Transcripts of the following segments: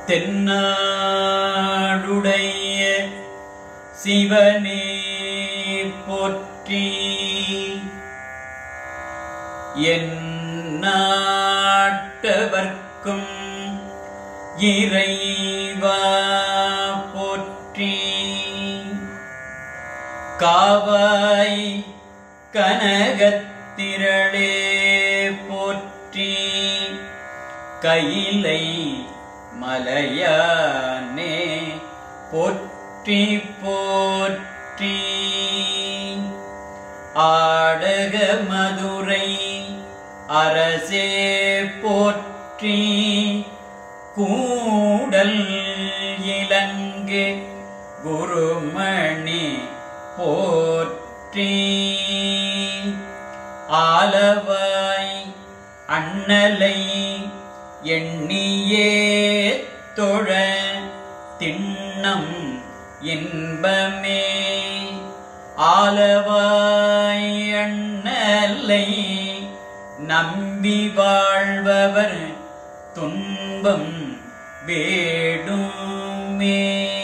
தென்னாடுடைய சிவனே போற்றி என் நாட்டவர்க்கும் இறைவா போற்றி காவாய் கனகத்திரளே போற்றி கையிலை மலையானே போற்றி போற்றி ஆடக மதுரை அரசே போற்றி கூடல் இலங்கு குருமணி போற்றி ஆலவாய் அண்ணலை எண்ணியே தொழ திண்ணம் இன்பமே ஆலவாய் அண்ணலை நம்பி வாழ்பவர் துன்பம் வேடுமே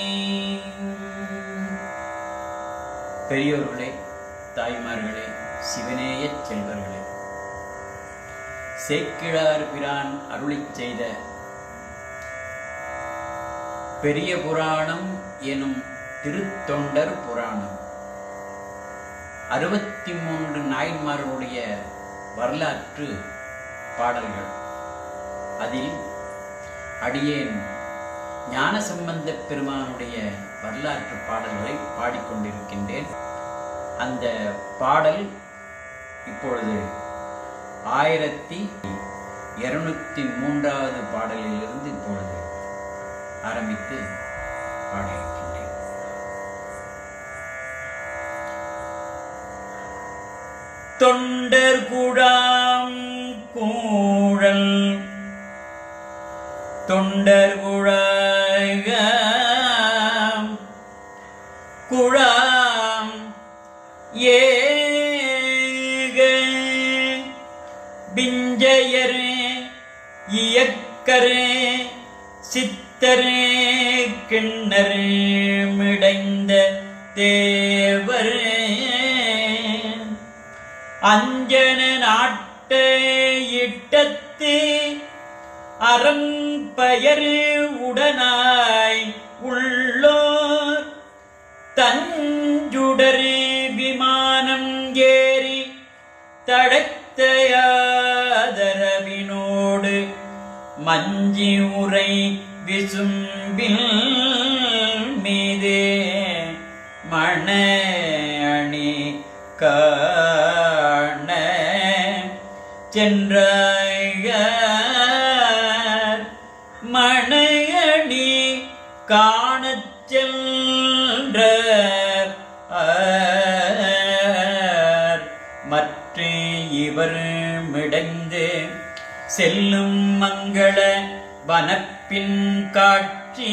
பெரியோர்களே தாய்மார்களே சிவனேயச் செல்வர்களே சேக்கிழார் பிரான் அருளிச் செய்த பெரிய புராணம் எனும் திருத்தொண்டர் புராணம் அறுபத்தி மூன்று நாயன்மார்களுடைய வரலாற்று பாடல்கள் அதில் அடியேன் ஞானசம்பந்த பெருமானுடைய வரலாற்று பாடல்களை பாடிக்கொண்டிருக்கின்றேன் அந்த பாடல் இப்பொழுது ஆயிரத்தி இருநூத்தி மூன்றாவது பாடலிலிருந்து இப்பொழுது ஆரம்பித்து பாடியிருக்கின்றேன் தொண்டர் குழாம் கூழல் தொண்டர் குழாம் குழாம் ஏக பிஞ்சையரே இயக்கரே சித்தரே கிண்ணரே மிடைந்த தேவரே அஞ்சன நாட்ட இட்டத்து அறம்பயர் உடனாய் உள்ளோர் தஞ்சுடரு விமானம் ஏறி தடத்தையாதரவினோடு மஞ்சி உரை விசும்பில் மீதே மண அணி காண சென்றார் மணையணி காணச் சென்ற மற்ற இவர் மிடைந்து செல்லும் மங்கள வனப்பின் காட்சி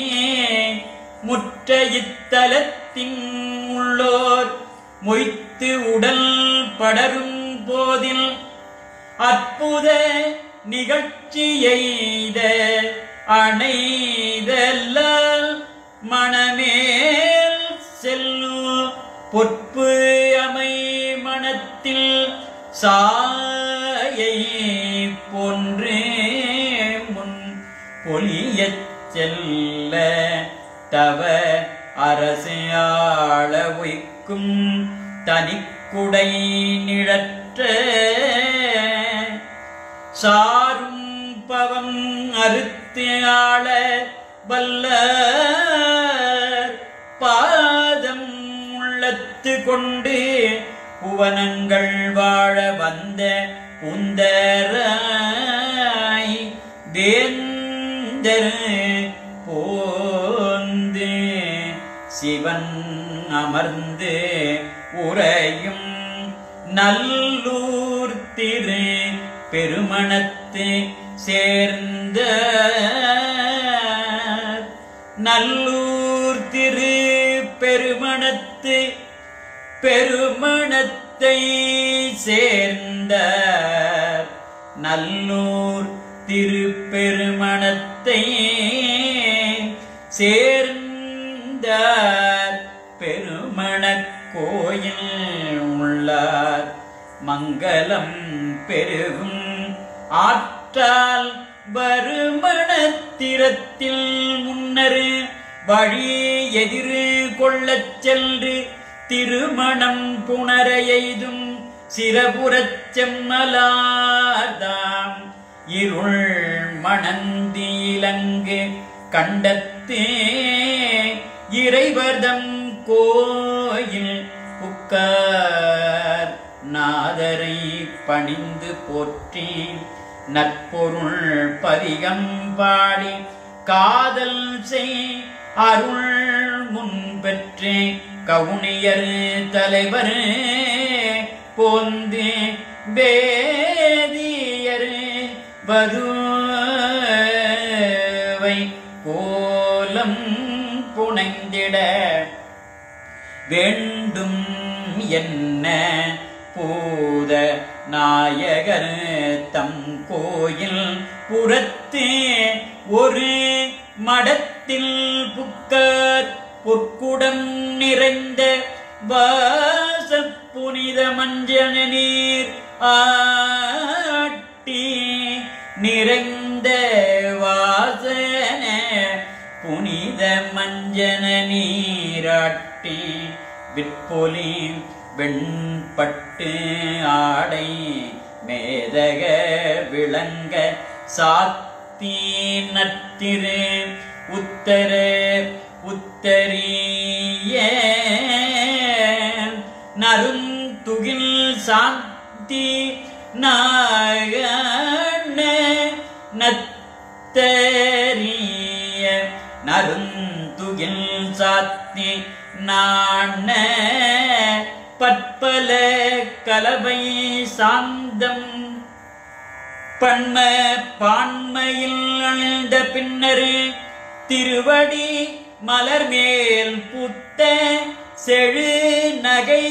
முற்ற இத்தலத்தின் உள்ளோர் மொய்த்து உடல் படரும் போதில் அற்புத நிகழ்ச்சி எய்த அணைதல்ல மணமேல் செல்லு பொற்பு அமை மனத்தில் சாயை போன்றே முன் பொலியச் செல்ல தவ அரசியாள உய்க்கும் தனிக்குடை நிழற்ற சாரும் பவம் அறுத்து ஆள வல்ல பாதம் உள்ளத்து கொண்டு புவனங்கள் வாழ வந்த உந்தராய் வேந்தர் போந்து சிவன் அமர்ந்து உறையும் நல்லூர் திரு பெருமணத்து சேர்ந்த நல்லூர் திரு பெருமணத்து பெருமணத்தை சேர்ந்த நல்லூர் திருப்பெருமணத்தை சேர்ந்த பெருமணக் கோயில் உள்ளார் மங்களம் பெருகும் ஆற்றால் வருமணத்திரத்தில் முன்னர் வழி எதிரு கொள்ளச் சென்று திருமணம் புணர எய்தும் சிறபுறச் செம்மலாதாம் இருள் மணந்தீலங்கு கண்டத்தே இறைவர்தம் கோயில் புக்கார் நாதரை பணிந்து போற்றி நற்பொருள் பதிகம் பாடி காதல் செய் அருள் முன் பெற்றே கவுனியர் தலைவர் போந்து வேதியர் வருவை கோலம் புனைந்திட வேண்டும் என்ன பூத நாயகர் தம் கோயில் புறத்தே ஒரு மடத்தில் புக்கர் பொற்குடம் நிறைந்த வாச புனித மஞ்சன நீர் ஆட்டி நிறைந்த வாசன புனித மஞ்சன நீராட்டி விற்பொலி வெண்பட்டு ஆடை மேதக விளங்க சாத்தி நத்திரு உத்தர உத்தரிய நருந்துகில் சாந்தி நாகண நத்தரிய நருந்துகில் சாத்தி நாண பற்பல கலவை சாந்தம் பண்ம பான்மையில் அணிந்த பின்னர் திருவடி மலர் மேல் புத்த செழு நகை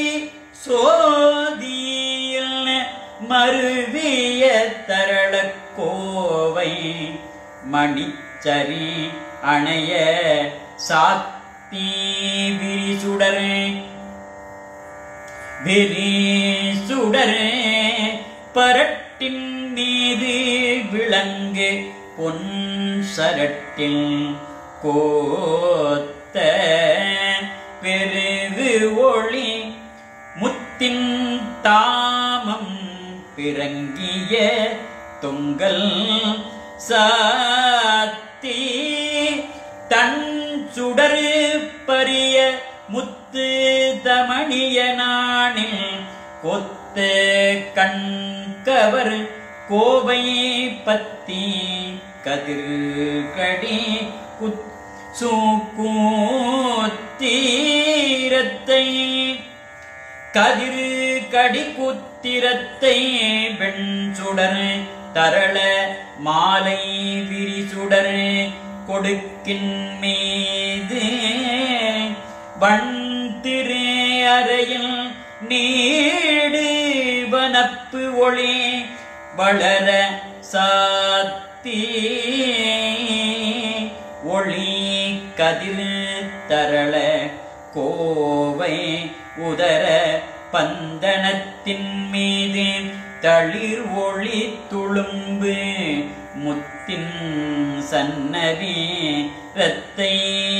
சோதியில் மருவிய தரளக் கோவை மணிச்சரி அணைய சாத்தி விரிசுடர் விரிசுடர் பரட்டின் மீது விளங்கு பொன் சரட்டில் கோத்த பெருகு ஒளி முத்தின் தாமம் பிறங்கிய தொங்கல் சாத்தி தன் சுடரு பரிய முத்து தமணிய நாணில் கொத்த கண்கவர் கோவை பத்தி கதிர்கடி குத் சூக்கூத்தீரத்தை கதிரு கடி குத்திரத்தை வெண் சுடர் தரள மாலை விரிசுடர் கொடுக்கின் மீது வண் திரு அறையில் நீடு வனப்பு ஒளி வளர சாத்தி ஒளி கதிர் தரள கோவை உதர பந்தனத்தின் மீது தளிர் ஒளி துளும்பு முத்தின் சன்னதி ரத்தை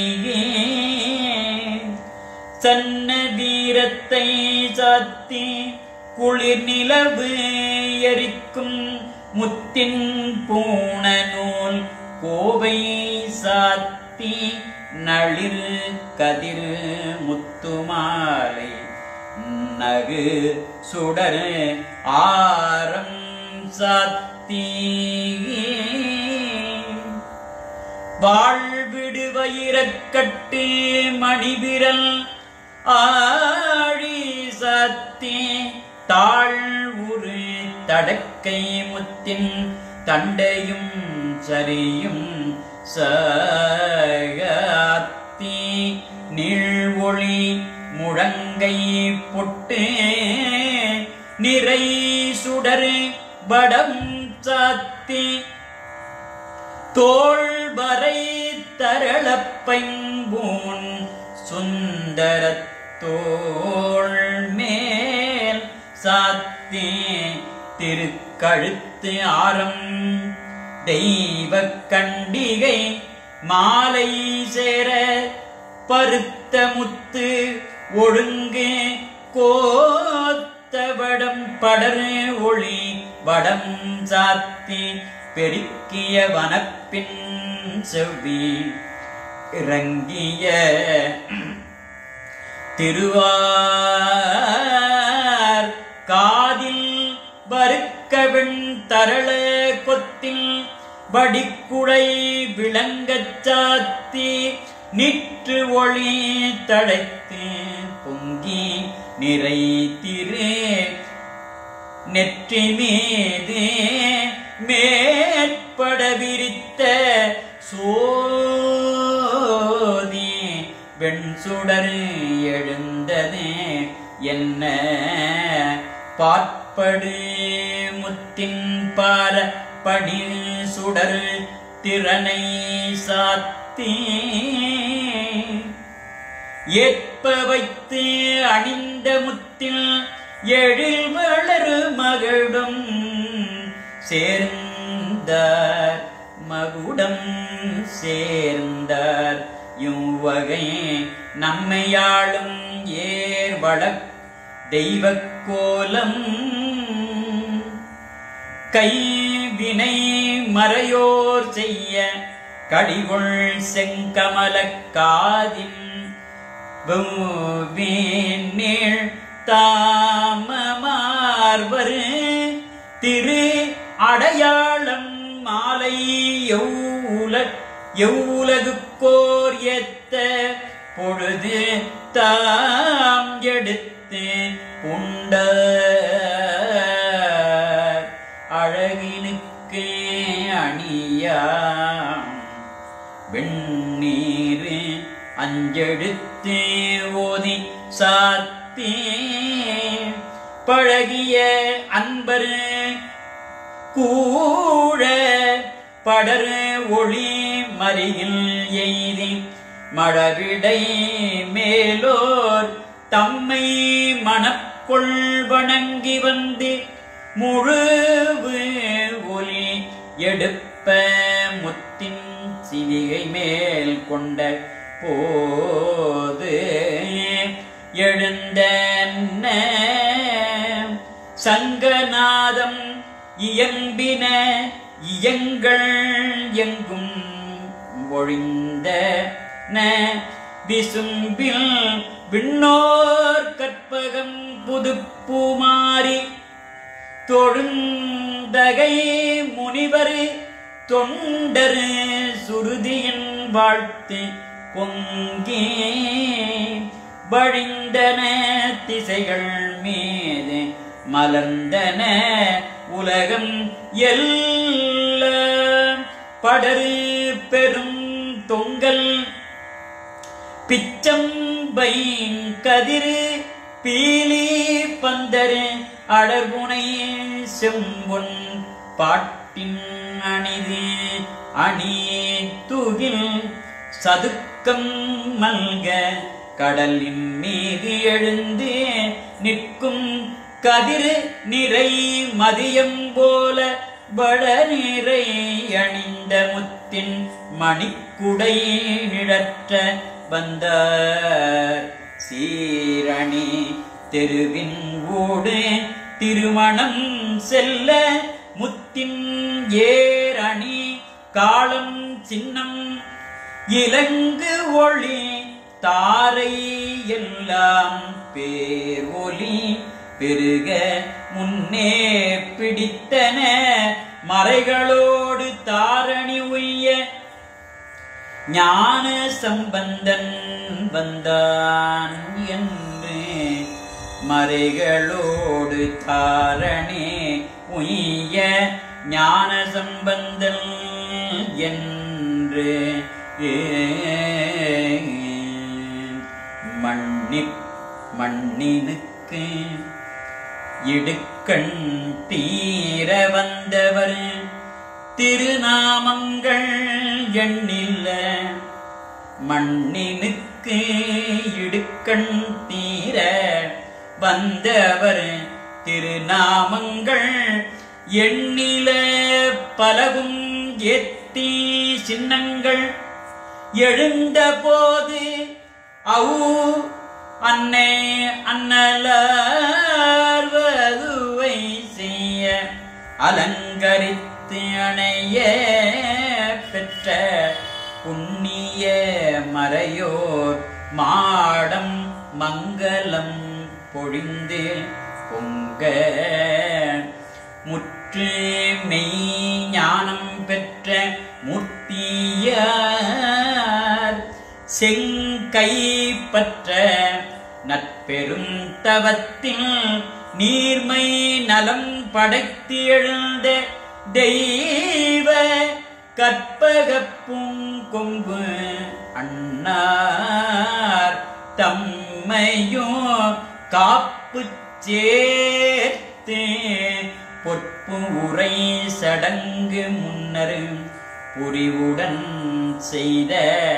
சன்னதீரத்தை சாத்தி குளிர் நிலவு எரிக்கும் முத்தின் பூண நூல் கோவை சாத்தி நளிர் கதிர் முத்துமாலை நகு சுடர் ஆரம் சாத்தி வாழ்விடு வயிறக்கட்டு மணிவிரல் ஆழி சாத்தி தாழ்வுரு தடக்கை முத்தின் தண்டையும் சரியும் சகாத்தி நீழ்வொளி முழங்கை பொட்டு நிறை சுடர் வடம் சாத்தி தோள்வரை தரளப்பைம்பூன் சுந்தரத்தோள் மேல் சாத்தி திருக்கழுத்து ஆரம் தெய்வ கண்டிகை மாலை சேர பருத்த முத்து ஒழுங்கு கோத்தவடம் படரு ஒளி வடம் சாத்தி பெருக்கிய வனப்பின் செவ்வி இறங்கிய திருவார் காதில் வறுக்கவெண் தரள கொத்தில் வடிக்குடை விளங்கச் சாத்தி நிற்று ஒளி தழைத்து பொங்கி நிறை திரு நெற்றி மீது மேற்பட விரித்த சோதி வெண்சுடர் எழுந்தது என்ன பாற்படு முத்தின் பார படி சுடர் திறனை சாத்தி ஏற்ப வைத்து அணிந்த முத்தில் எழில் வளரு மகளும் சேர்ந்தார் மகுடம் சேர்ந்தார் இவ்வகை நம்மையாளும் ஏர் வழக் தெய்வக் கோலம் கைவினை மறையோர் செய்ய கடிகொள் செங்கமலக் காதின் நீள் தாமமார்வர் திரு அடையாளம் மாலை எவ்வுல எவ்வுலகுக்கோர் ஏத்த பொழுது தாம் எடுத்து உண்ட அழகினுக்கு அணியாம் வெண்ணீர் அஞ்செடுத்து ஓதி சாத்தி பழகிய அன்பர் கூட படரு ஒளி மறியில் எய்தி மழவிடை மேலோர் தம்மை மனக்கொள் வணங்கி வந்து முழுவு ஒலி எடுப்ப முத்தின் சிவிகை மேல் கொண்ட போது எழுந்த சங்கநாதம் இயம்பின இயங்கள் எங்கும் ஒழிந்த விசும்பில் விண்ணோர் கற்பகம் புதுப்புமாரி தொழுந்தகை முனிவர் தொண்டர் சுருதியின் வாழ்த்து பொங்கி வழிந்தன திசைகள் மீது மலர்ந்தன உலகம் எல்லாம் படரு பெரும் தொங்கல் பிச்சம்பை கதிரு பீலி பந்தரு அடர்குணை செம்பொன் பாட்டின் அணிது அணி தூகில் சதுக்கம் மல்க கடலின் மீது எழுந்து நிற்கும் கதிரு நிறை மதியம் போல வட நிறை அணிந்த முத்தின் மணிக்குடை நிழற்ற வந்த சீரணி தெருவின் ஓடு திருமணம் செல்ல முத்தின் ஏரணி காலம் சின்னம் இலங்கு ஒளி தாரை எல்லாம் பேர் ஒலி பெருக முன்னே பிடித்தன மறைகளோடு தாரணி உய்ய ஞான சம்பந்தன் வந்தான் என்று மறைகளோடு தாரணி உய்ய ஞான சம்பந்தன் என்று மண்ணி மண்ணினுக்கு இடுக்கண் தீர வந்தவர் திருநாமங்கள் எண்ணில்ல மண்ணினுக்கு இடுக்கண் தீர வந்தவர் திருநாமங்கள் எண்ணில பலவும் ஏத்தி சின்னங்கள் எழுந்த போது அவு அன்னை அன்னலர்வதுவை செய்ய அலங்கரித்து அணைய பெற்ற புண்ணிய மறையோர் மாடம் மங்களம் பொழிந்து பொங்க முற்று மெய் ஞானம் பெற்ற மூர்த்தியார் செங்கை பற்ற நட்பெரும் தவத்தில் நீர்மை நலம் படைத்து எழுந்த தெய்வ கற்பக பூங்கொம்பு அண்ணார் தம்மையும் காப்பு சேர்த்து பொற்பு உரை சடங்கு முன்னர் புரிவுடன் செய்த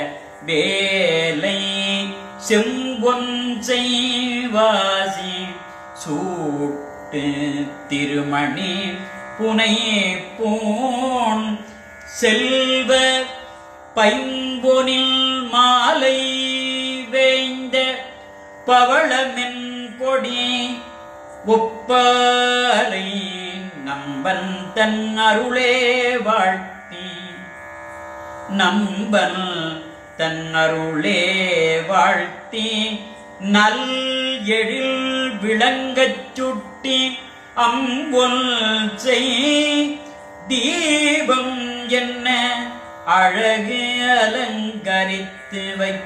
வேலை செம்பொன் செய்வாசி சூட்டு திருமணி புனை பூண் செல்வ பைம்பொனில் மாலை வேய்ந்த பவளமென் கொடி ஒப்பாலை நம்பன் தன் அருளே வாழ்த்தி நம்பன் தன் அருளே வாழ்த்தி நல் எழில் விளங்கச் சுட்டி அம்பொல் செய் தீபம் என்ன அழகு அலங்கரித்து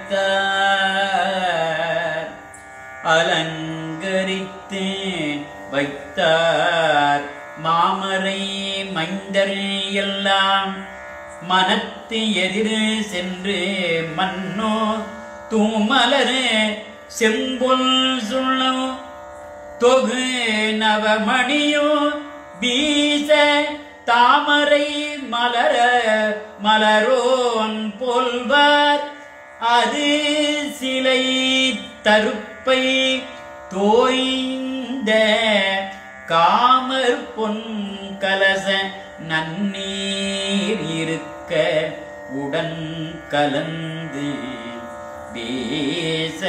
வைத்தார் அலங்கரித்து வைத்தார் மாமரை மைந்தர் எல்லாம் மனத்து எதிர் சென்று மன்னோ தூமலரு செம்பொல் சொல்லோ தொகு நவமணியோ வீச தாமரை மலர மலரோன் போல்வார் அது சிலை தருப்பை தோய்ந்த காமர் பொன் கலச நன்னீர் இருக்க உடன் கலந்து வீச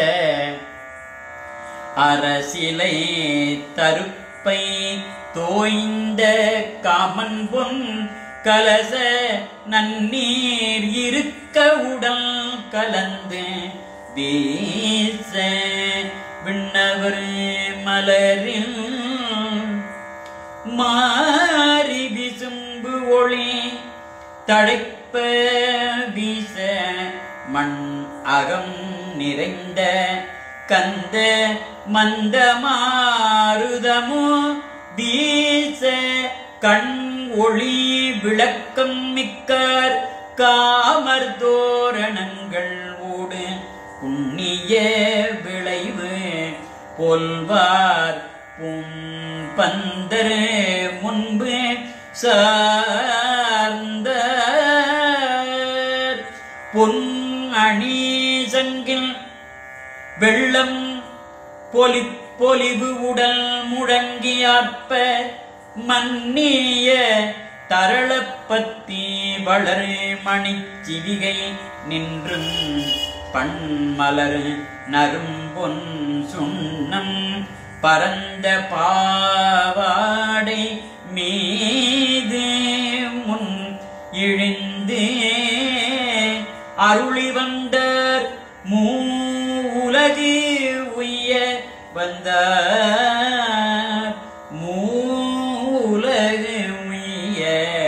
அரசிலை தருப்பை தோய்ந்த காமன் பொன் கலச நன்னீர் இருக்க உடல் கலந்து வீச விண்ணவர் மலரில் மாறி விசும்பு ஒளி தழைப்ப வீச மண் அகம் நிறைந்த கந்த மந்த மாருதமோ வீச கண் ஒளி விளக்கம் மிக்கார் காமர் தோரணங்கள் ஊடு புண்ணிய விளைவு பொல்வார் பும் பந்தர் முன்பு சார்ந்த பொன் அணி சங்கில் வெள்ளம் பொலி பொலிவு உடல் முழங்கியாற்ப மன்னிய தரளப்பத்தி வளரு மணிச்சிவிகை நின்றும் பண்மலர் நரும்பொன் சுண்ணம் பரந்த பாவாடை மீது முன் இழிந்து அருளி வந்தார் மூலகு உய்ய வந்தார் மூலகு உய்ய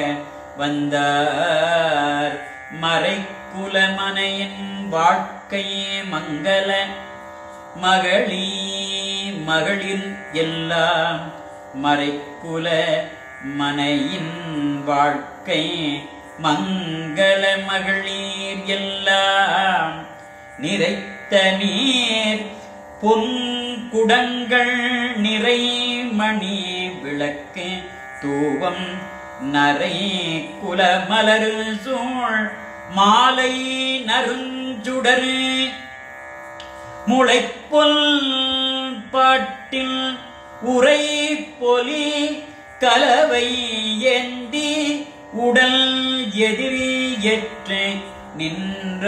வந்தார் மறைக்குலமனையின் வாழ்க்கையே மங்கள மகளி மகளிர் எல்லாம் மறைக்குல மனையின் வாழ்க்கை மங்கள மகளிர் எல்லாம் நிறைத்த நீர் பொன் குடங்கள் நிறை மணி விளக்கு தூவம் நரை குலமலர் சூழ் மாலை நறுஞ்சுடரு முளைப்பொல் பாட்டில் உரை பொலி கலவை ஏந்தி உடல் எதிரி ஏற்று நின்ற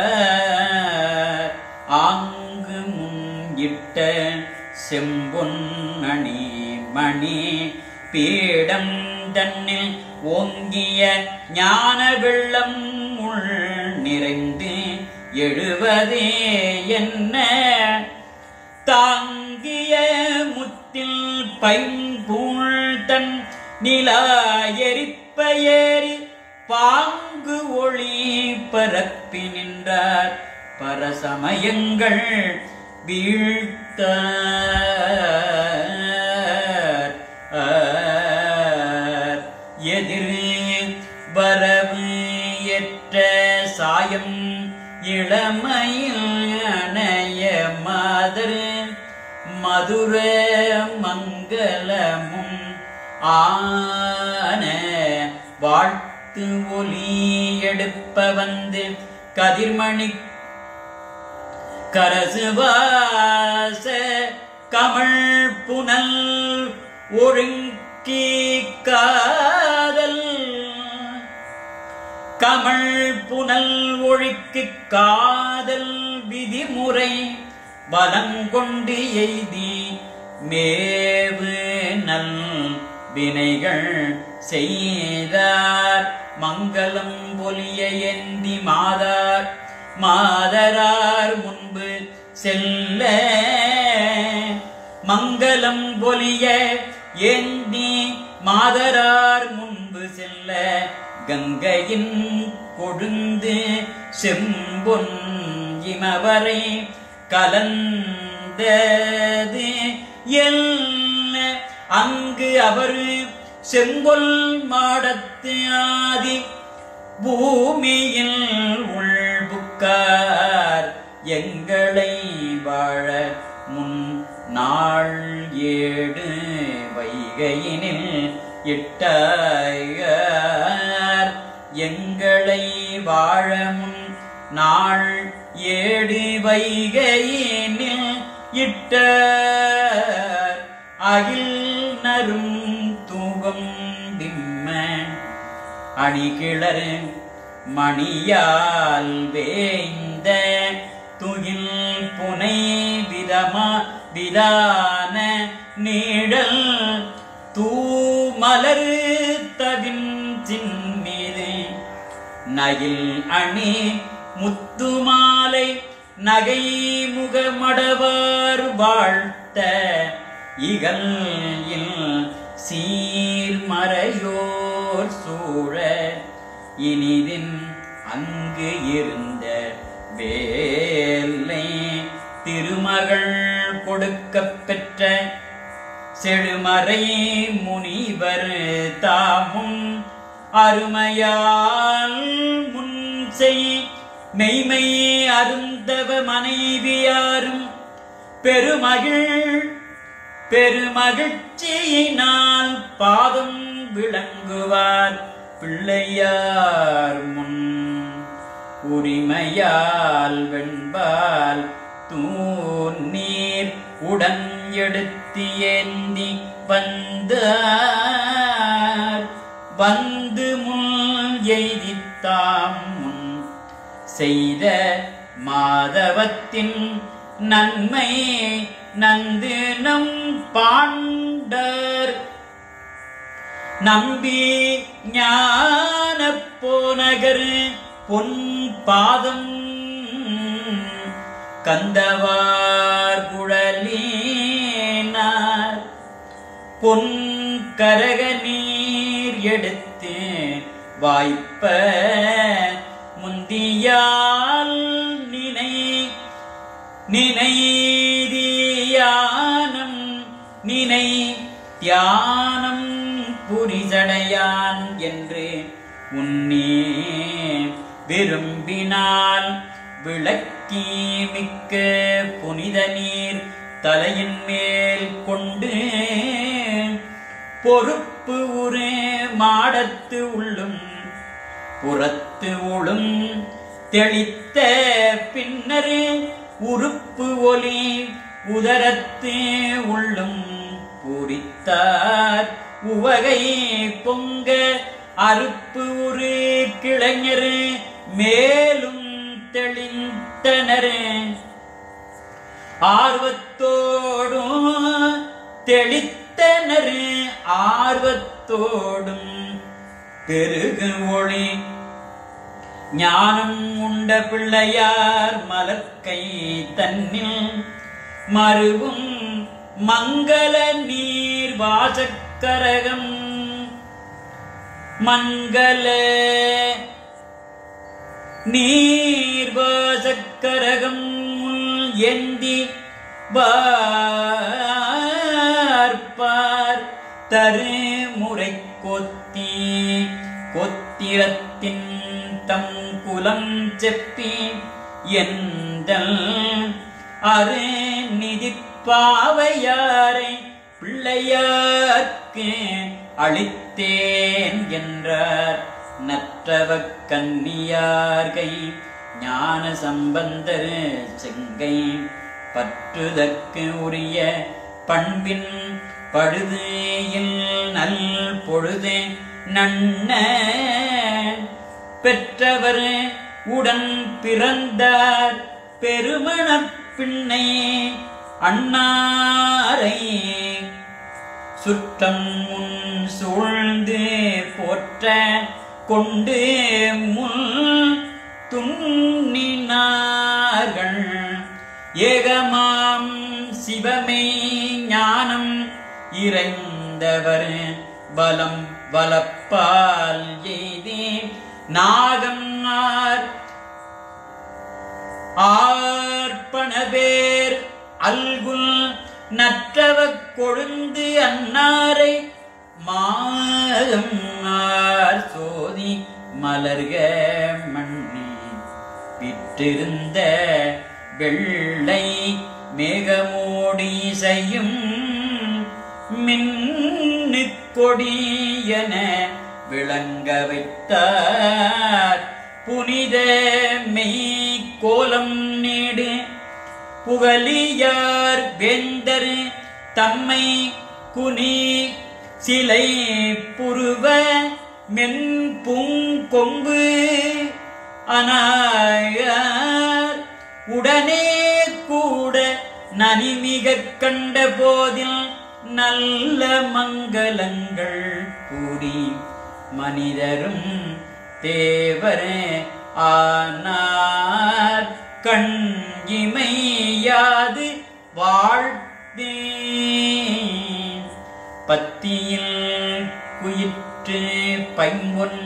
ஆங்கு முன்னிட்ட செம்பொன் அணி மணி பீடம் தன்னில் ஓங்கிய ஞான வெள்ளம் உள் நிறைந்து எழுவதே என்ன தாங்கிய முத்தில் பைம்பூள் தன் நிலா எரிப்ப ஏறி பாங்கு ஒளி பரப்பி நின்றார் பரசமயங்கள் வீழ்த்த எதிர் வரவு எற்ற சாயம் இளமையில் அணைய மாதர் மதுர மங்களமும் ஆன வாழ்த்து ஒலி எடுப்ப வந்து கதிர்மணி கரசுவாச கமல் புனல் ஒழுங்கி காதல் கமல் புனல் ஒழுக்கு காதல் விதிமுறை பலம் கொண்டு எய்தி மேவு நல் வினைகள் செய்தார் மங்களம் பொலிய ஏந்தி மாதார் மாதரார் முன்பு செல்ல மங்களம் பொலிய ஏந்தி மாதரார் முன்பு செல்ல கங்கையின் கொழுந்து செம்பொன் இமவரை கலந்தது எல்ல அங்கு அவர் செம்பொல் மாடத்து ஆதி பூமியில் உள்புக்கார் எங்களை வாழ முன் நாள் ஏடு வைகையினில் இட்டார் எங்களை வாழ முன் நாள் ஏடு வைகையினில் இட்ட அகில் நரும் தூகம் திம்ம அணிகிளறு மணியால் வேய்ந்த துயில் புனை விதமா விதான நீடல் தூமலர் தவின் சின்மீது நயில் அணி முத்துமாலை நகை முகமடவார் வாழ்த்த இகல் சீர்மறையோர் சூழ இனிதின் அங்கு இருந்த வேலை திருமகள் கொடுக்கப் பெற்ற செழுமறை முனிவர் தாமும் அருமையால் முன் செய் மெய்மை அருந்தவ மனைவியாரும் பெருமகிழ் பெருமகிழ்ச்சியினால் பாதம் விளங்குவார் பிள்ளையார் முன் உரிமையால் வெண்பால் தூநீர் உடன் எடுத்து ஏந்தி வந்தார் வந்து முன் எய்தித்தாம் முன் செய்த மாதவத்தின் நன்மை நந்து நம் பாண்டர் நம்பி ஞான போனகர் பொன் பாதம் கந்தவார் குழலினார் பொன் கரக நீர் எடுத்து வாய்ப்ப முந்தியால் நினை நினைதியானம் நினை தியானம் புரிசடையான் என்று உன்னே விரும்பினால் விளக்கி மிக்க புனித நீர் தலையின் மேல் கொண்டு பொறுப்ப அறுப்பு உரு மாடத்து உள்ளும் புறத்து உளும் தெளித்த பின்னர் உறுப்பு ஒலி உதரத்து உள்ளும் பூரித்தார் உவகை பொங்க அறுப்பு உரு கிளைஞர் மேலும் தெளிந்தனர் ஆர்வத்தோடும் தெளித்தனர் ஆர்வத்தோடும் பெருகு ஒளி ஞானம் உண்ட பிள்ளையார் மலர்க்கை தன்னில் மருவும் மங்கள நீர் வாசக்கரகம் மங்கள நீர் வாசக்கரகம் ஏந்தி பார்ப்பார் தருமுறை கொத்தி கொத்திரத்தின் தம் குலம் செப்பி எந்தல் அரு நிதி பாவையாரை பிள்ளையார்க்கு அளித்தேன் என்றார் நற்றவ கன்னியார்கை ஞான சம்பந்தர் செங்கை பற்றுதற்கு உரிய பண்பின் பழுதில் நல் பொழுது நன்ன பெற்றவர் உடன் பிறந்தார் பெருமணப் பிள்ளை அண்ணாரை சுற்றம் முன் சூழ்ந்து போற்ற கொண்டு முன் துண்ணினார்கள் ஏகமாம் சிவமே ஞானம் இறைந்தவர் பலம் வலப்பால் எய்தி நாகம் ஆர் ஆர்ப்பணவேர் அல்குல் நற்றவ கொழுந்து அன்னாரை மாதம் ஆர் சோதி மலர்க மண்ணி விற்றிருந்த வெள்ளை மேகமோடி செய்யும் மின்னு கொடியன விளங்க வைத்தார் புனித மெய் கோலம் நீடு புகழியார் வேந்தர் தம்மை குனி சிலை புருவ மென் பூங்கொம்பு அனாயார் உடனே கூட நனிமிக கண்ட போதில் நல்ல மங்களங்கள் கூடி மனிதரும் தேவரே ஆனார் கண் இமையாது வாழ்த்தே பத்தியில் குயிற்று பைம்பொன்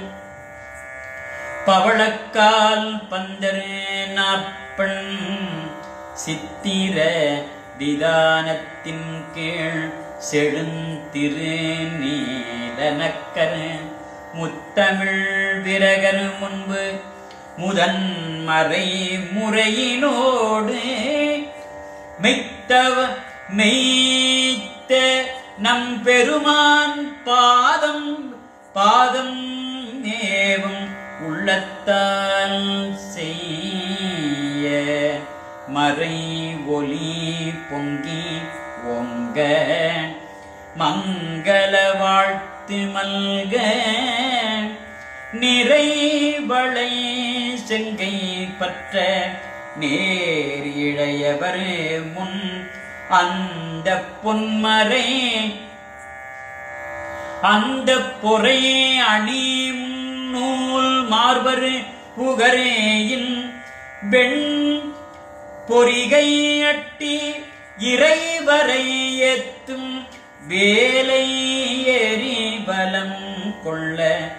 பவளக்கால் பந்தரு நாப்பண் சித்திர விதானத்தின் கீழ் செழுந்திரு நீலனக்கர முத்தமிழ் விரகர் முன்பு முதன்மறை முறையினோடு மெய்த்தவ மெய்த்த நம் பெருமான் பாதம் பாதம் நேவும் உள்ளத்தால் செய்ய மறை ஒளி பொங்கி ஓங்க மங்கள வாழ்த்து மல்க நிறைவளை செங்கை பற்ற நேர் இளையவர் முன் அந்த பொன்மறை அந்த பொறை அணி நூல் மார்பரு புகரேயின் வெண் பொறிகை அட்டி இறைவரை ஏத்தும் வேலை ஏறி பலம் கொள்ள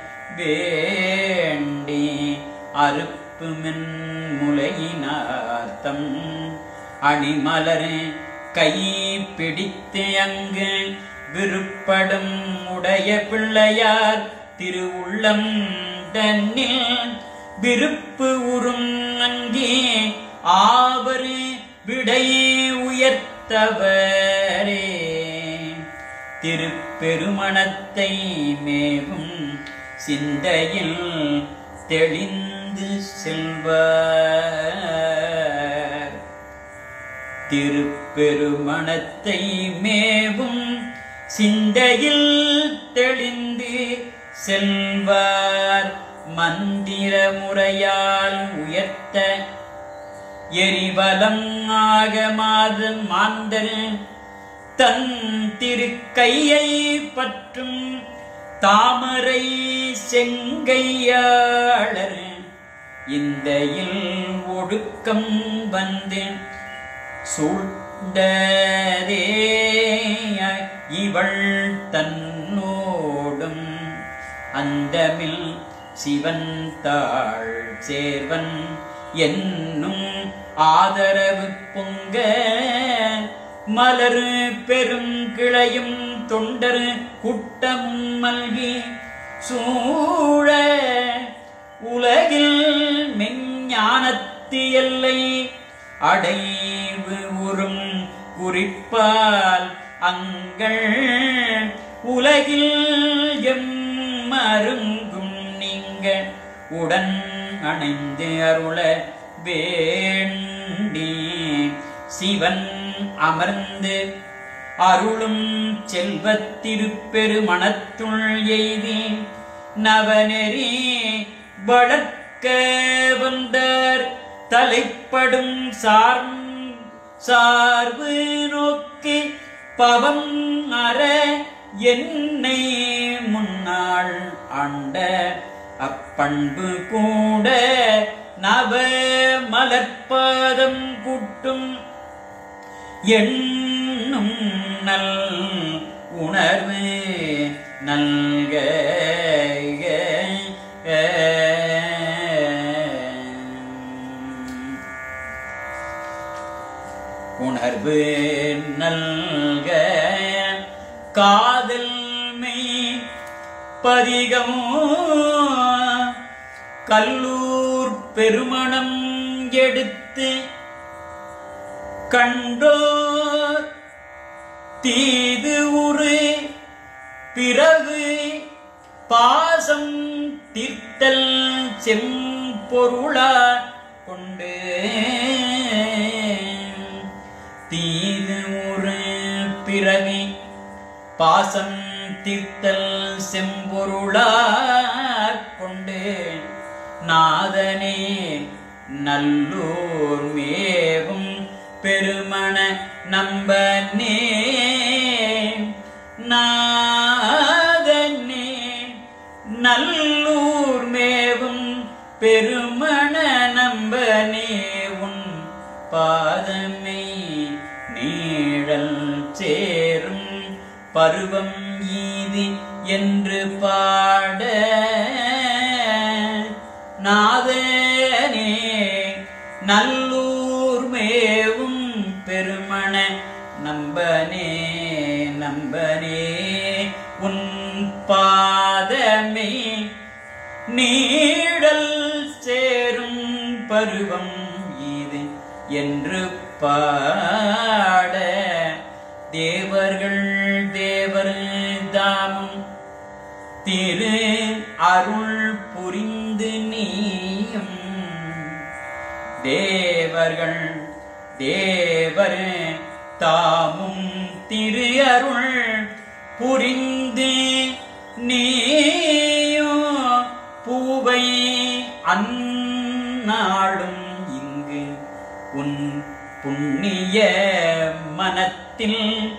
வேண்டி அறுப்பு மென்முலையினார்த்தம் அணிமலர் கை பிடித்து அங்கு விருப்படும் உடைய பிள்ளையார் திருவுள்ளம் தன்னில் விருப்பு உறும் அங்கே ஆவரு விடை உயர்த்தவரே திருப்பெருந்துறை பெருமணத்தை மேவும் சிந்தையில் தெளிந்து செல்வார் திருப்பெருமணத்தை மேவும் சிந்தையில் தெளிந்து செல்வார் மந்திர முறையால் உயர்த்த எரிவலம் ஆகமாது மாந்தர் தன் திருக்கையை பற்றும் தாமரை செங்கையாளர் இந்தையில் ஒடுக்கம் வந்து சூழ்ந்ததே இவள் தன்னோடும் அந்தமில் சிவன் தாழ் சேர்வன் என்னும் ஆதரவு பொங்க மலரு பெரும் கிளையும் தொண்டர் கூட்டமும் மல்கி சூழ உலகில் மெஞ்ஞானத்து எல்லை அடைவு உறும் குறிப்பால் அங்கள் உலகில் எம்மருங்கும் நீங்க உடன் அணைந்து அருள வேண்டி சிவன் அமர்ந்து அருளும் செல்வத்திருப்பெரு மனத்துள் எய்தி நவநெறி வளர்க்க வந்தார் தலைப்படும் சார் சார்பு நோக்கி பவம் அற என்னை முன்னாள் ஆண்ட அப்பண்பு கூட நவ மலர்பாதம் கூட்டும் எண்ணும் நல் உணர்வு நல்க உணர்வு நல்க காதல் மெய் பதிகமோ கல்லூர் பெருமணம் எடுத்து கண்டோர் தீது உரு பிறகு பாசம் தீர்த்தல் செம்பொருளா கொண்டு தீது உரு பிறவி பாசம் தீர்த்தல் செம்பொருளா கொண்டு நாதனே நல்லூர் மேவும் பெருமண நம்பனே நாதனே நல்லூர் மேவும் பெருமண நம்பனே உன் பாதமே நீழல் சேரும் பருவம் ஈதி என்று பாட நாதனே நல்லூர் மேவும் பெருமண நம்பனே நம்பனே உன் பாதமே நீடல் சேரும் பருவம் இது என்று பாட தேவர்கள் தேவர் தாமும் திரு அருள் புரிந்து நீயும் தேவர்கள் தேவர் தாமும் திரு அருள் புரிந்து நீயோ பூவை அந்நாளும் இங்கு உன் புண்ணிய மனத்தில்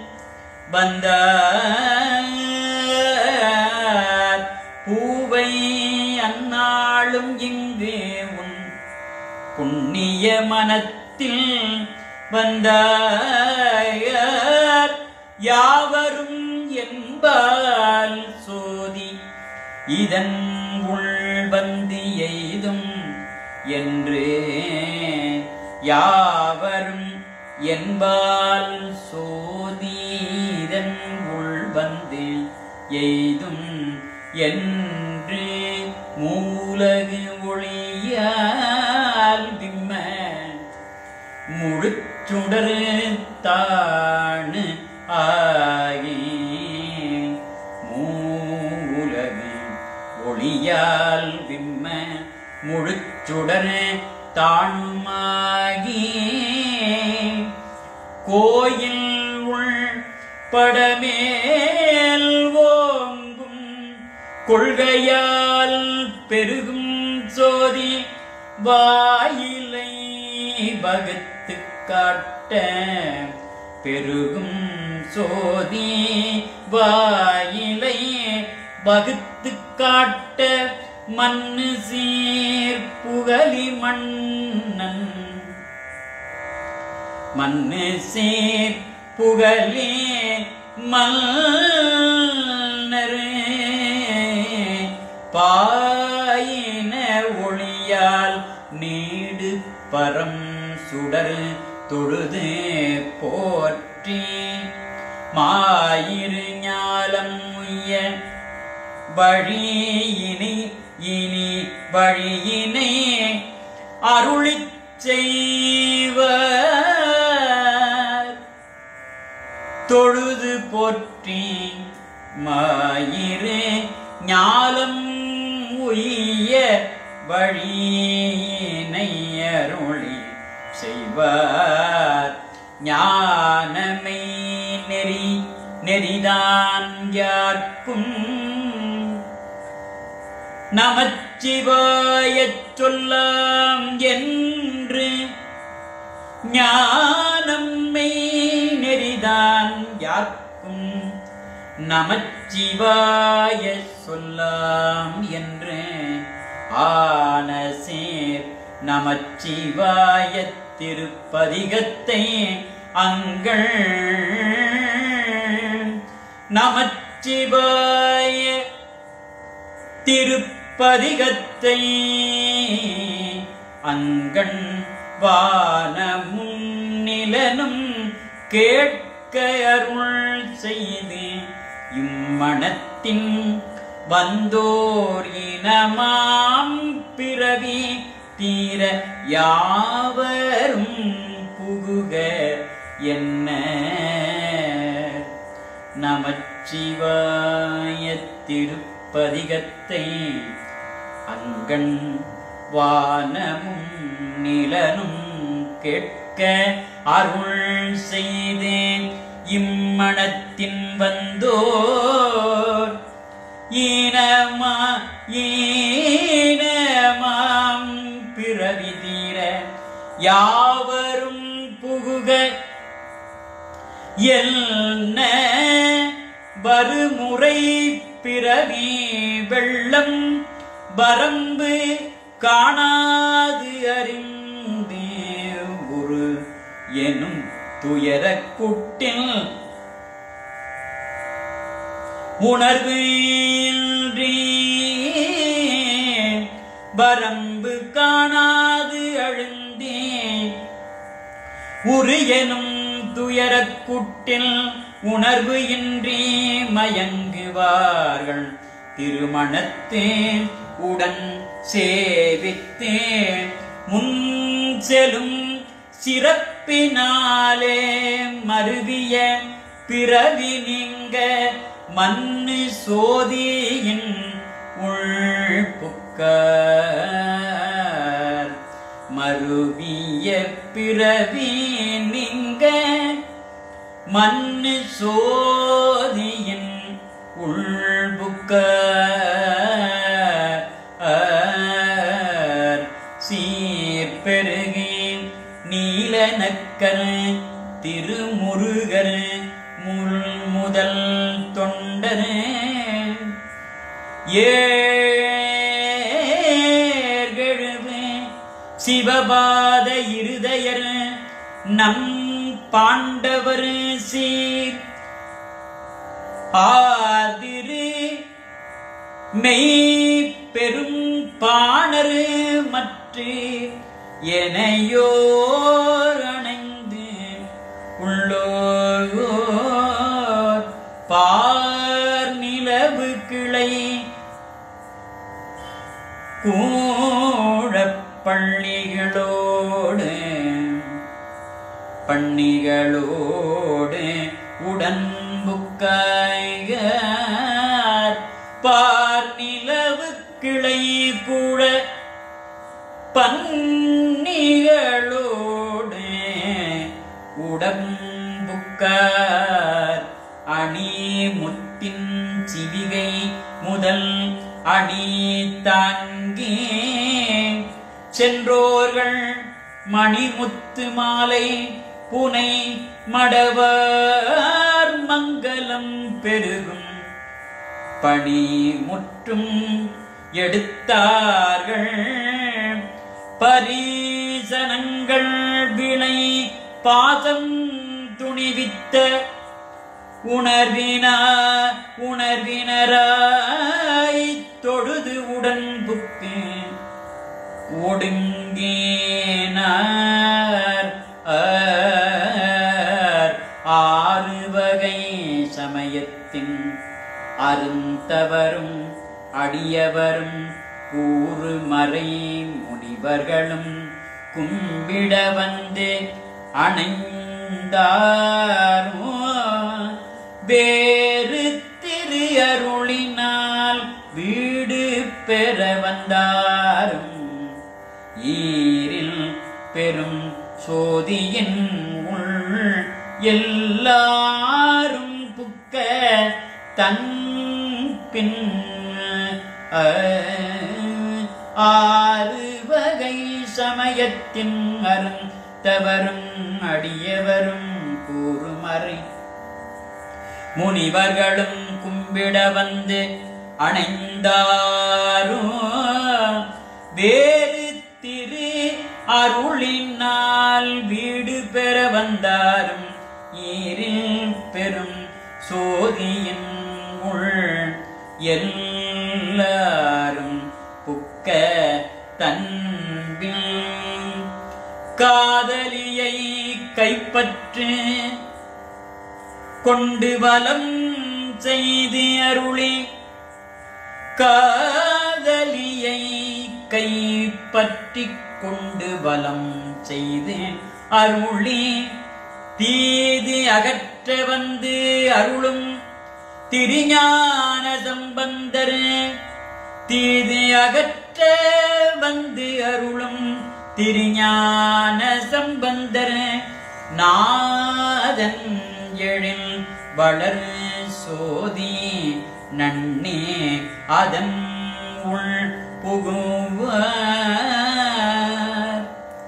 வந்தார் பூவை அந்நாளும் இங்கு உன் புண்ணிய மனத்தில் வந்தார் யாவரும் என்பால் சோதி இதன் உள் வந்து எய்தும் என்று யாவரும் என்பால் சோதீதன் உள் வந்து எய்தும் என்று மூலகு ஒளியால் பிம்ம முழுச்சுடரு தாணு ஆகி ஒளியால் விம்ம முழுச்சுடர் தானுமாகி கோயில் உள் படமேல் ஓங்கும் கொள்கையால் பெருகும் சோதி வாயிலை வகுத்து காட்ட பெருகும் சோதி வாயிலை வகுத்து காட்ட மண்ணு சீர் புகலி மன்னன் மண்ணு சீர் புகழே மல்னரே பாயின ஒளியால் நீடு பரம் சுடர் தொழுது போற்றி மாயிரு ஞாலம் உய்ய வழியினை இனி வழியினை அருளிச் செய்வர் தொழுது போற்றி மாயிரு ஞாலம் உய்ய வழியினை அருளி செய்வார் ஞானமை நெறி நெறிதான் யார்க்கும் நமச்சிவாயச் சொல்லாம் என்று ஞானம்மை நெறிதான் யார்க்கும் நமச்சிவாய சொல்லாம் என்று ஆன சேர் நமச்சிவாய திருப்பதிகத்தை அங்கள் நமச்சிவாய திருப்பதிகத்தை அங்கண் வானமும் நிலனும் கேட்க அருள் செய்து இம்மணத்தின் வந்தோர் இனமாம் பிறவி தீர யாவரும் புகுக என்ன நமச்சிவாய திருப்பதிகத்தை அங்கண் வானமும் நிலனும் கேட்க அருள் செய்தேன் இம்மணத்தின் வந்தோர் ஈனமா ஈனமாம் பிறவி தீர யாவரும் புகுக என்ன வருமுறை பிறவி வெள்ளம் வரம்பு காணாது அறிந்தே ஒரு எனும் துயரக் குட்டில் உணர்வு இன்றி வரம்பு காணாது அழுந்தேன் உரு எனும் துயரக் குட்டில் உணர்வு இன்றி மயங்குவார்கள் திருமணத்தே உடன் சேவித்தே முன் செலும் சிறப்பினாலே மருவிய பிறவி நீங்க மண்ணு சோதியின் உள் புக்கார் மருவிய பிறவி நீங்க மண்ணு சோதியின் உள்புக்க சீர்பெருகி நீலநக்கர் திருமுருகர் முள் முதல் தொண்டர் ஏழ்கெழுவு சிவபாத இருதயர் நம் பாண்டவர் சீர் ஆதிரு மெய் பெரும் பாணரு மற்ற எனையோர் அணைந்து உள்ளோர் பார் நிலவு கிளை கூழப் பள்ளிகளோடு பண்ணிகளோடு உடன்புக்காய்கார் பார் பார் நிலவு கிளை கூட பன்னிகளோடு உடம்புக்கார் அணி முத்தின் சிவிகை முதல் அணி தாங்கி சென்றோர்கள் மணிமுத்து மாலை புனை மடவார் மங்களம் பெருகும் பணி முற்றும் எடுத்தார்கள் பரீசனங்கள் வினை பாதம் துணிவித்த உணர்வினா உணர்வினராய் தொழுது உடன் புக்கு ஒடுங்கினார் ஆர் ஆறு வகை சமயத்தின் அருந்தவரும் அடியவரும் கூறுமறை முனிவர்களும் கும்பிட வந்து அணைந்தாரோ வேறு திரு அருளினால் வீடு பெற வந்தாரும் ஈரில் பெரும் சோதியின் உள் எல்லாரும் புக்க தன் பின் அஹ், ஆறு வகை சமயத்தின் அருந்தவரும் அடியவரும் கூறுமறை முனிவர்களும் கும்பிட வந்து அணைந்தாரோ வேறு திரு அருளினால் வீடு பெற வந்தாரும் ஈரில் பெரும் சோதியின் உள் எல்லாரும் புக்க தன்பில் காதலியை கைப்பற்று கொண்டு வலம் செய்து அருளி காதலியை கைப்பற்றிக் கொண்டு வலம் செய்து அருளி தீது அகற்ற வந்து அருளும் திருஞான சம்பந்தர் தீது அகற்ற வந்து அருளும் திருஞான சம்பந்தர் நாதன் எழில் வளர் சோதி நன்னே அதன் உள் புகுவார்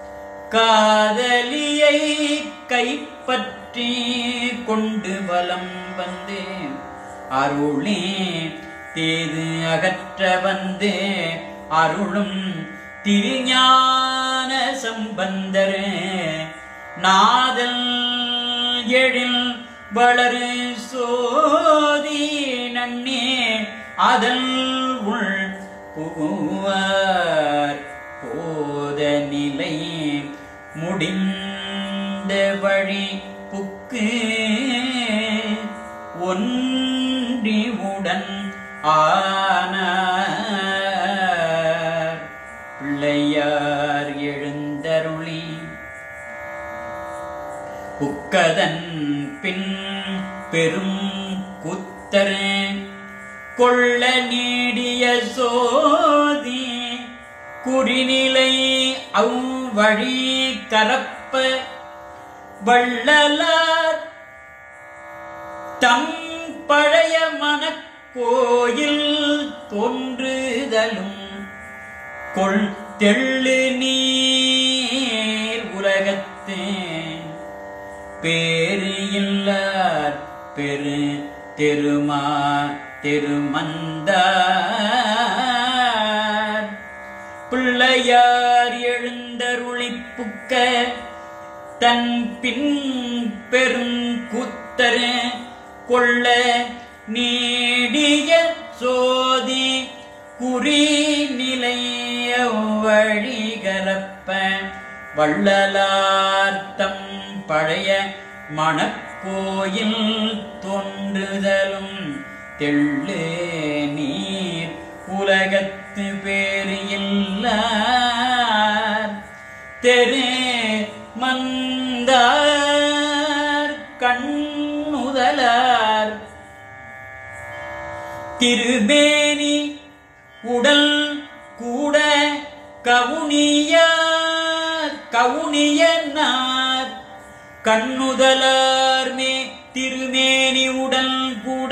காதலியை கைப்பற்றி கொண்டு வலம் வந்து அருளே தேது அகற்ற வந்து அருளும் திருஞான சம்பந்தர் நாதல் எழில் வளரு சோதி நன்னே அதல் உள் புகுவார் போத நிலை முடிந்த வழி புக்கு ஒன்றிவுடன் ஆனார் பிள்ளையார் எழுந்தருளி புக்கதன் பின் பெரும் குத்தர் கொள்ள நீடிய சோதி குறிநிலை அவ்வழி கரப்ப வள்ளலார் தம் பழைய மனக்கோயில் தோன்றுதலும் கொள் தெள்ளு நீர் உலகத்தே பேரு இல்லார் பெரு தெருமா திருமந்தார் பிள்ளையார் எழுந்தருளிப் புக்க தன் பின் பெரும் கூத்தரு கொள்ள நீடிய சோதி குறி நிலைய வழிகரப்ப வள்ளலார்த்தம் பழைய மணக்கோயில் தோன்றுதலும் தெள்ளு நீர் உலகத்து பேரு இல்லார் தெரு மந்தார் கண்ணுதலார் திருமேனி உடல் கூட கவுனிய கவுனியனார் கண்ணுதலார்மே திருமேனி உடல் கூட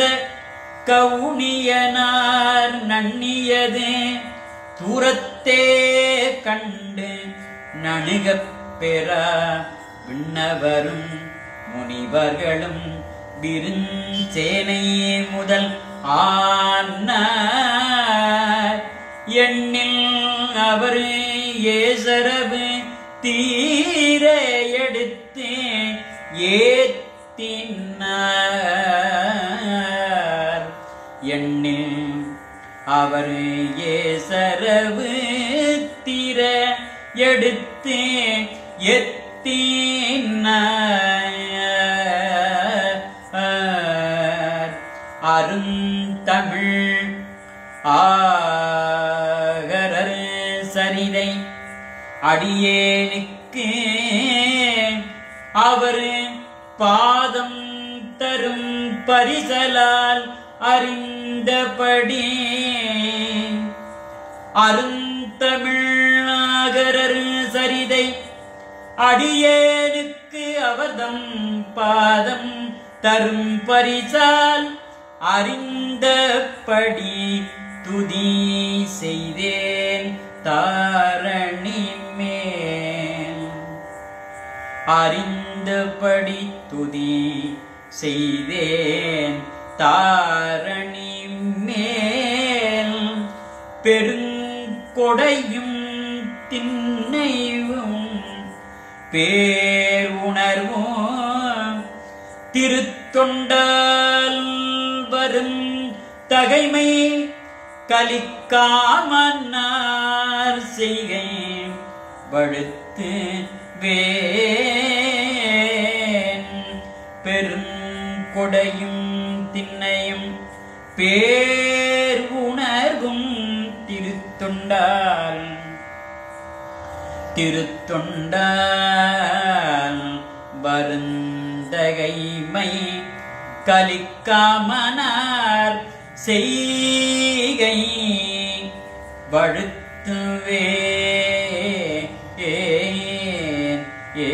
கவுனியனார் நன்னியது தூரத்தே கண்டு நணுகப் பெறா விண்ணவரும் முனிவர்களும் விருஞ்சேனை முதல் ஆனார் எண்ணில் அவர் ஏசரவு தீர எடுத்து ஏத்தினார் எண்ணில் அவர் ஏசரவு தீர எடுத்து எத்தினார் அருந்தமிழ் ஆகரர் சரிதை அடியேனுக்கு அவர் பாதம் தரும் பரிசலால் அறிந்தபடி அருந்தமிழாகரர் சரிதை அடியேனுக்கு அவர்தம் பாதம் தரும் பரிசால் அறிந்தபடி துதி செய்தேன் தாரணி மேல் அறிந்தபடி துதி செய்தேன் தாரணி மேல் பெருங்கொடையும் திண்ணைவும் பேருணர்வும் திருத்தொண்டால் வரும் தகைமை கலிக்காமன்னார் செய்கை வழுத்து வேன் பெரும் கொடையும் திண்ணையும் பேர் உணர்வும் திருத்தொண்டால் திருத்தொண்டால் வருந்தகைமை கலிக்காமனார் செய்கை வழுத்துவே ஏன் ஏ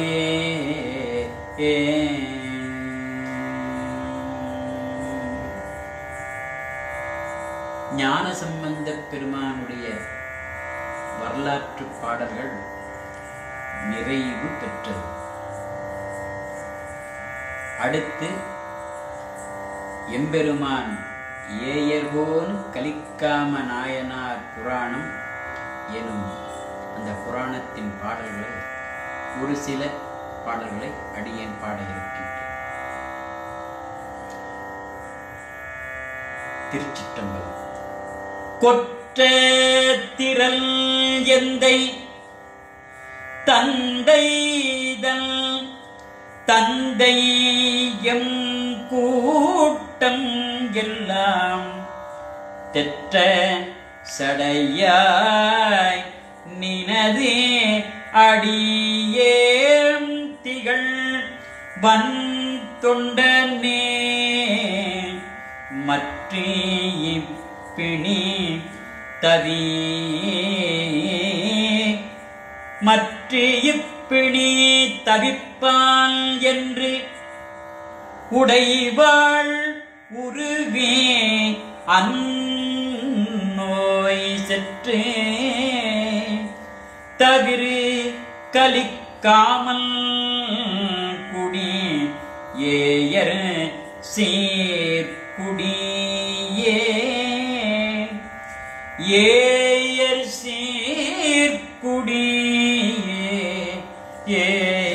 ஞான சம்பந்த பெருமானுடைய வரலாற்று பாடல்கள் நிறைவு பெற்றது அடுத்து எம்பெருமான் ஏயர்கோன் கலிக்காம நாயனார் புராணம் எனும் அந்த புராணத்தின் பாடல்களை ஒரு சில பாடல்களை அடியேன் பாட இருக்கின்றேன் திருச்சிற்றம்பலம் கொற்ற திரள் எந்தை தந்தைதல் தந்தை எம் கூட்டம் எல்லாம் தெற்ற சடையாய் நினதே அடியேம் திகழ் வன் தொண்டனே மற்றே பிணி தவி மற்ற இப்பிணி தவிப்பான் என்று உடைவாள் உருவே அந்நோய் செற்று தவிரு கலிக்காமல் குடி ஏயர் சீர்குடியே ஏயர் சீர்குடியே ஏ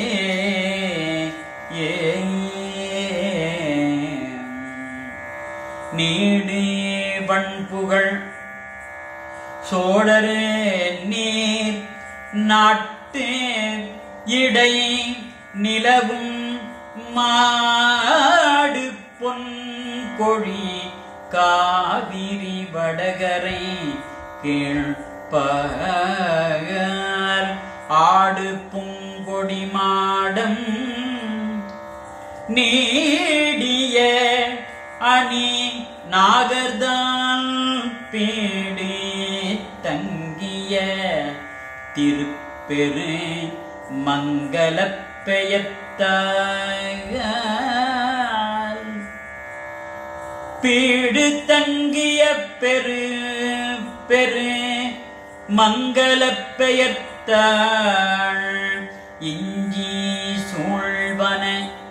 ஏ நீடு வண்புகழ் சோழரு நீர் நாட்டு இடை நிலவும் மாடு பொன் கொழி காவிரி வடகரை கீழ்ப்பார் ஆடு பூங்கொடி மாடம் நீடிய அணி நாகர்தான் பேடு தங்கிய திருப்பெரு மங்களப் பெயர்த்தாய் பீடு தங்கிய பெரு பெரு மங்களப் பெயர்த்தாள் இஞ்சி சூழ்வன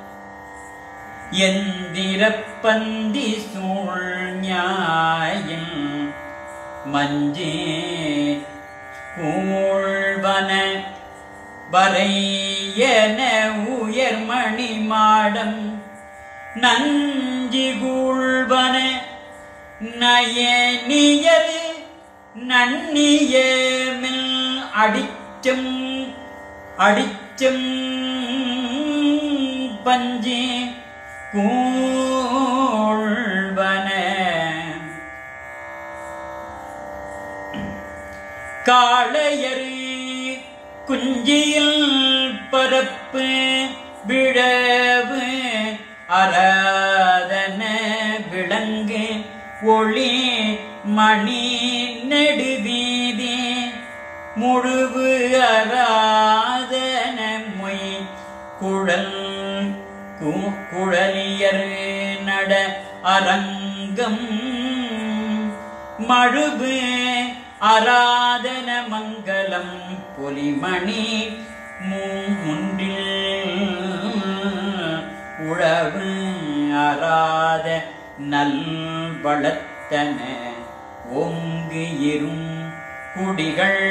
எந்திரப்பந்தி சூழ்ஞாயின் மஞ்சே கூழ்வன வரையன உயர்மணி மாடம் நஞ்சி கூழ்வன நயனியர் நன்னியமில் அடிச்சும் அடிச்சும் பஞ்சி கூழ்வன காளையரு குஞ்சியில் பரப்பு விழவு அராதன விளங்கு ஒளி மணி நெடுவீதி முழுவு அராதன மொய் குழல் கு- குழலியர் நட அரங்கம் மழுவு அராதன மங்களம் பொலிமணி மூ- முன்றில் உழவு அராத நல் வளத்தன ஓங்கு இரும் குடிகள்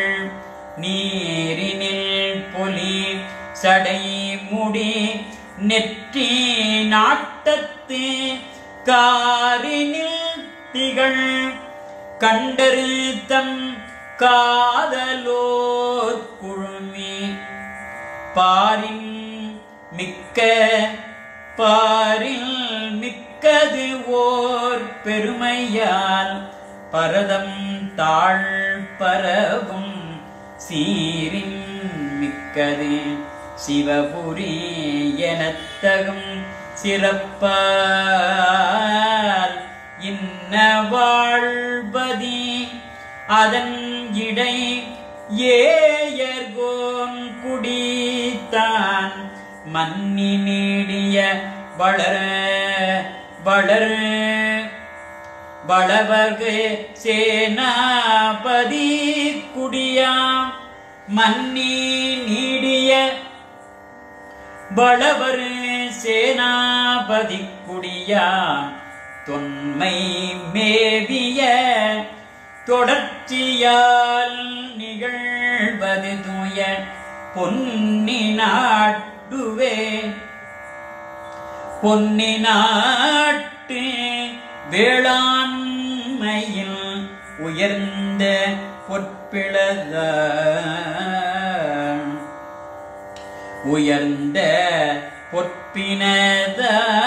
நீரினில் பொலி சடை முடி நெற்றி நாட்டத்து காரினில் திகழ் கண்டறித்தம் காதலோர் குழுமி பாரின் மிக்க பாரில் மிக்கது ஓர் பெருமையால் பரதம் தாழ் பரவும் சீரின் மிக்கது சிவபுரி எனத்தகும் சிறப்பால் இன்ன வாழ்வதி அதன் இடை ஏயர்கோன் குடித்தான் மன்னி நீடிய வளர வளர் வளவர்கு சேனாபதி குடியாம் மன்னி நீடிய வளவர் சேனாபதி குடியாம் தொன்மை மேவிய தொடர்ச்சியால் நிகழ்வது தூய பொன்னி நாட்டுவே பொன்னி நாட்டு வேளாண்மையில் உயர்ந்த பொற்பிளத உயர்ந்த பொற்பினத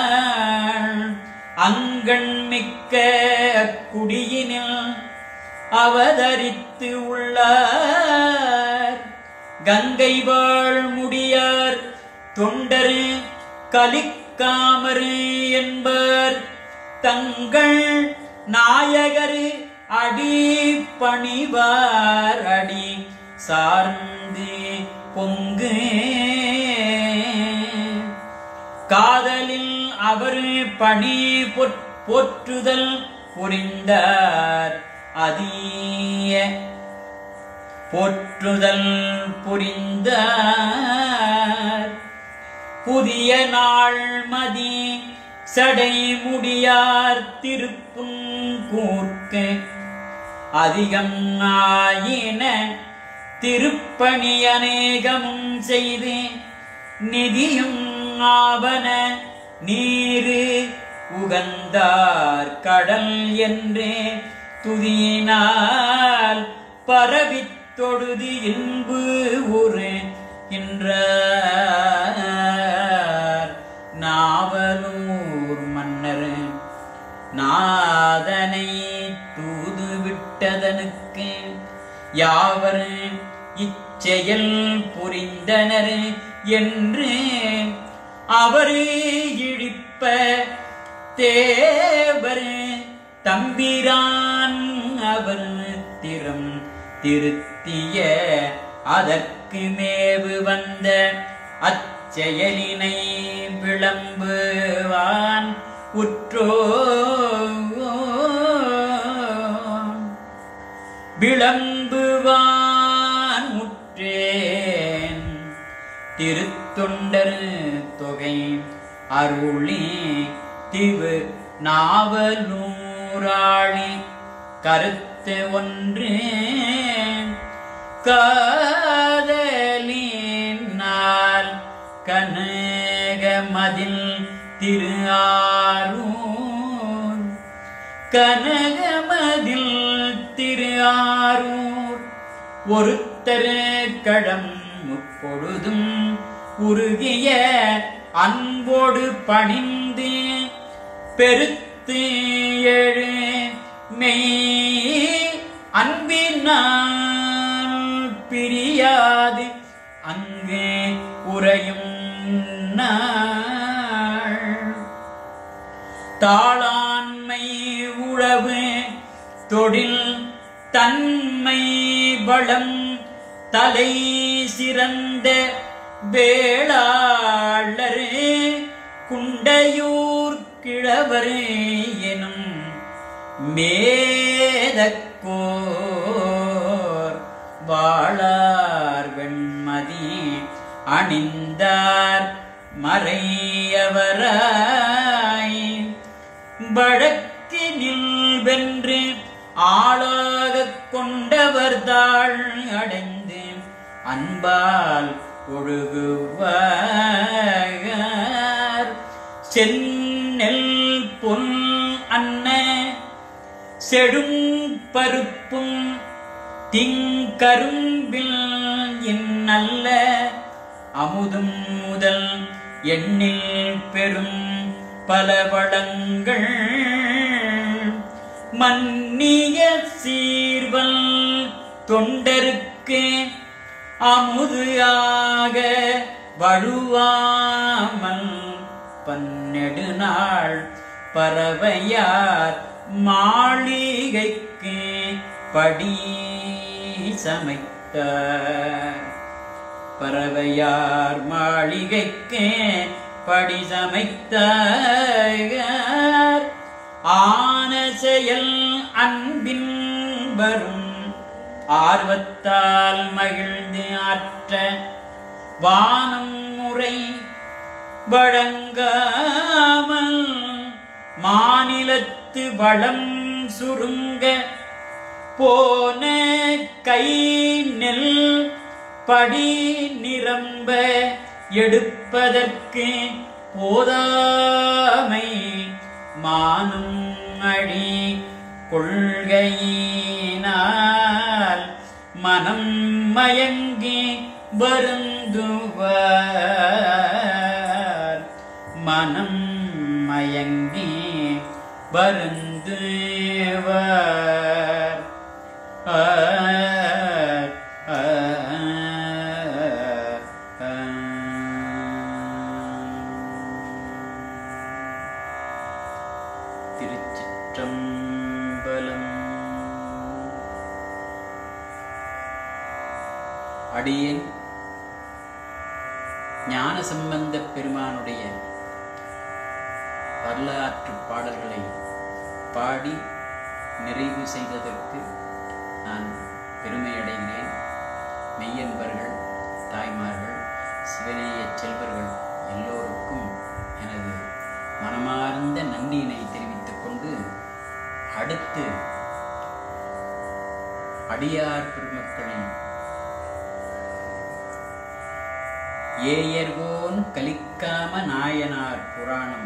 அங்கண் மிக்க குடியினில் அவதரித்து உள்ளார் கங்கை வாழ் முடியார் தொண்டரு கலிக்காமரு என்பர் தங்கள் நாயகரு அடி பணிவார் அடி சார்ந்து பொங்கு காதலில் அவர் பணி பொற்- போற்றுதல் புரிந்தார் அதிய போற்றுதல் புரிந்தார் புதிய நாள் மதி சடை முடியார் திருப்புங்கூர்க்கு அதிகம் ஆயின திருப்பணி அநேகமும் செய்து நிதியும் ஆவன நீரு உகந்தார் கடல் என்றே துதியினால் பரவித் தொழுது இன்பு ஒரு என்றார் நாவலூர் மன்னர் நாதனை தூது விட்டதனுக்கு யாவர் இச்செயல் புரிந்தனர் என்று அவர் இழிப்ப தேவர் தம்பிரான் அவர் திறம் திருத்திய அதற்கு மேவு வந்த அச்செயலினை விளம்புவான் உற்றோ விளம்புவான் முற்றேன் திருத்தொண்டர் தொகை அருளி திவு நாவலூராளி கருத்து ஒன்று காதலினால் கனகமதில் திரு ஆரூர் கனகமதில் திரு ஆரூர் ஒருத்தர் கடம் முப்பொழுதும் உருகிய அன்போடு பணிந்து பெருத்து எழு மெய் அன்பினால் பிரியாது அங்கே உறையும் நாள் தாளாண்மை உழவு தொழில் தன்மை வளம் தலை சிறந்த வேளாளரே குண்டையூர் கிழவரே எனும் மேதக்கோர் வாழார் வெண்மதி அணிந்தார் மறையவராய் வழக்கினில் வென்று ஆளாகக் கொண்டவர்தாள் அடைந்து அன்பால் ஒழுகுவார் செந்நெல் பொன் அன்ன செடும் பருப்பும் திங்கரும்பில் இன்னல்ல அமுதும் முதல் எண்ணில் பெரும் பல வளங்கள் மன்னிய சீர்வல் தொண்டருக்கு அமுது ஆக வழுவாமல் பன்னெடு நாள் பறவையார் மாளிகைக்கு படி சமைத்தார் பறவையார் மாளிகைக்கு படி சமைத்தார் ஆன செயல் அன்பின் வரும் ஆர்வத்தால் மகிழ்ந்து ஆற்ற வானம் முறை வழங்காமல் மாநிலத்து வளம் சுருங்க போன கை நெல் படி நிரம்ப எடுப்பதற்கு போதாமை மானும் அடி கொள்கையினால் மனம் மயங்கி வருந்துவார் மனம் மயங்கி வருந்துவார் ஆ, ஆ, ஆ. திருச்சிற்றம்பலம் அடியேன் ஞான சம்பந்தப் பெருமானுடைய வரலாற்று பாடல்களை பாடி நிறைவு செய்ததற்கு நான் பெருமையடைகிறேன் மெய்யன்பர்கள் தாய்மார்கள் சிவநேய செல்வர்கள் எல்லோருக்கும் எனது மனமார்ந்த நன்றியினை தெரிவித்துக் கொண்டு அடுத்து அடியார் பெருமக்களின் ஏயர்கோன் கலிக்காம நாயனார் புராணம்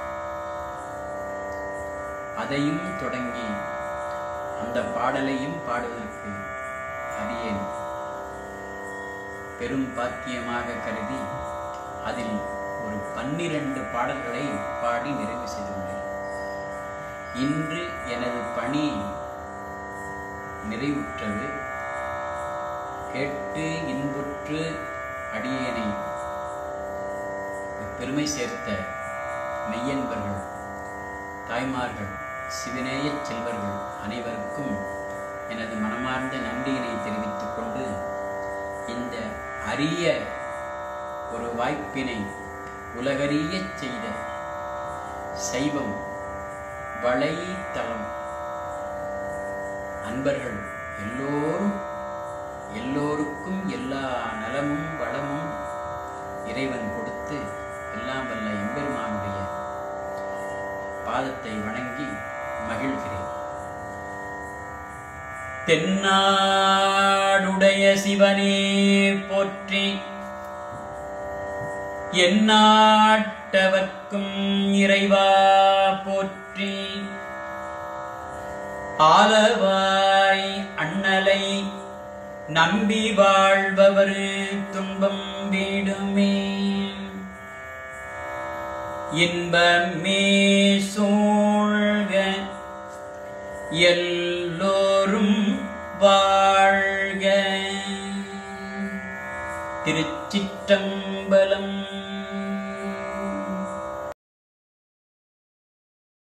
அதையும் தொடங்கி அந்த பாடலையும் பாடுவதற்கு அடியேன் பெரும் பாக்கியமாக கருதி அதில் ஒரு பன்னிரண்டு பாடல்களை பாடி நிறைவு செய்துள்ளேன் இன்று எனது பணி நிறைவுற்றது கேட்டு இன்புற்று அடியேனை பெருமை சேர்த்த மெய்யன்பர்கள் தாய்மார்கள் சிவநேயச் செல்வர்கள் அனைவருக்கும் எனது மனமார்ந்த மனமார்ந்த நன்றியினை தெரிவித்துக் கொண்டு இந்த அரிய ஒரு வாய்ப்பினை உலகறியச் செய்த சைவம் வலைத்தளம் அன்பர்கள் எல்லோரும் எல்லோருக்கும் எல்லா நலமும் வளமும் இறைவன் கொடுத்து எல்லாம் வல்ல எம்பெருமானுடைய பாதத்தை வணங்கி மகிழ்கிறேன் தென்னாடுடைய சிவனே போற்றி எந்நாட்டவர்க்கும் இறைவா போற்றி ஆலவாய் அண்ணலை நம்பி வாழ்பவர் துன்பம் வீடுமே இன்பமே சூழ்க எல்லோரும் வாழ்க திருச்சிற்றம்பலம்